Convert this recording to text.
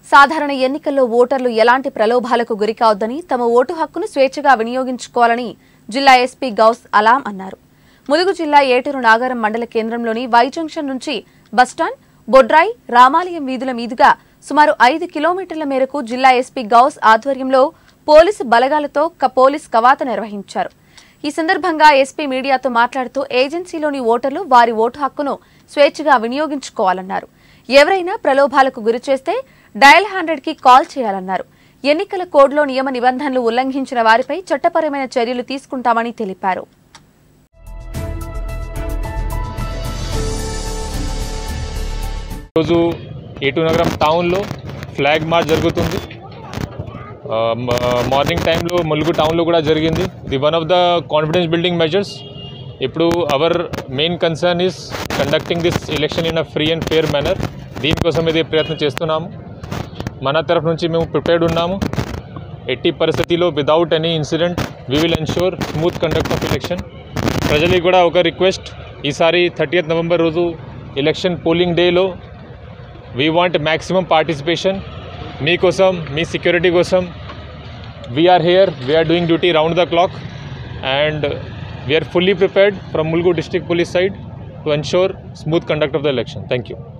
సాధారణ ఎన్నికల్లో ఓటర్లు ఎలాంటి ప్రలోభాలకు గురికావద్దని తమ ఓటు హక్కును స్వేచ్ఛగా వినియోగించుకోవాలని జిల్లా ఎస్పీ గౌస్ అలాం అన్నారు ములుగు జిల్లా ఏటూరు నాగారం మండల కేంద్రంలోని వై జంక్షన్ నుంచి బస్టాండ్ బొడ్రాయి రామాలయం వీధుల మీదుగా సుమారు ఐదు కిలోమీటర్ల మేరకు జిల్లా ఎస్పీ గౌస్ ఆధ్వర్యంలో పోలీసు బలగాలతో క- పోలీస్ కవాత నిర్వహించారు ఈ సందర్భంగా ఎస్పీ మీడియాతో మాట్లాడుతూ ఏజెన్సీలోని ఓటర్లు వారి ఓటు హక్కును స్వేచ్ఛగా వినియోగించుకోవాలన్నారు ఎవరైనా ప్రలోభాలకు గురిచేస్తే డయల్ హండ్రెడ్ కి కాల్ చేయాలన్నారు ఎన్నికల కోడ్లో నియమ నిబంధనలు ఉల్లంఘించిన వారిపై చట్టపరమైన చర్యలు తీసుకుంటామని తెలిపారు ఈరోజు ఏటూ నగరం టౌన్లో ఫ్లాగ్ మార్చ్ జరుగుతుంది ఆ, మ- మార్నింగ్ టైంలో ములుగు టౌన్లో కూడా జరిగింది the one of the confidence building measures ఇప్పుడు our main concern is conducting this election in a free and fair manner దీనికోసం ఇది ప్రయత్నం చేస్తున్నాము మన తరఫు నుంచి మేము ప్రిపేర్డ్ ఉన్నాము ఎట్టి పరిస్థితిలో without any incident we will ensure smooth conduct of election ప్రజలకి కూడా ఒక రిక్వెస్ట్ ఈసారి థర్టీయత్ నవంబర్ రోజు ఎలక్షన్ పోలింగ్ డేలో వీ వాంట్ మ్యాక్సిమం పార్టిసిపేషన్ మీకోసం మీ సెక్యూరిటీ కోసం we are here we are doing duty round the clock and we are fully prepared from Mulugu district police side to ensure smooth conduct of the election thank you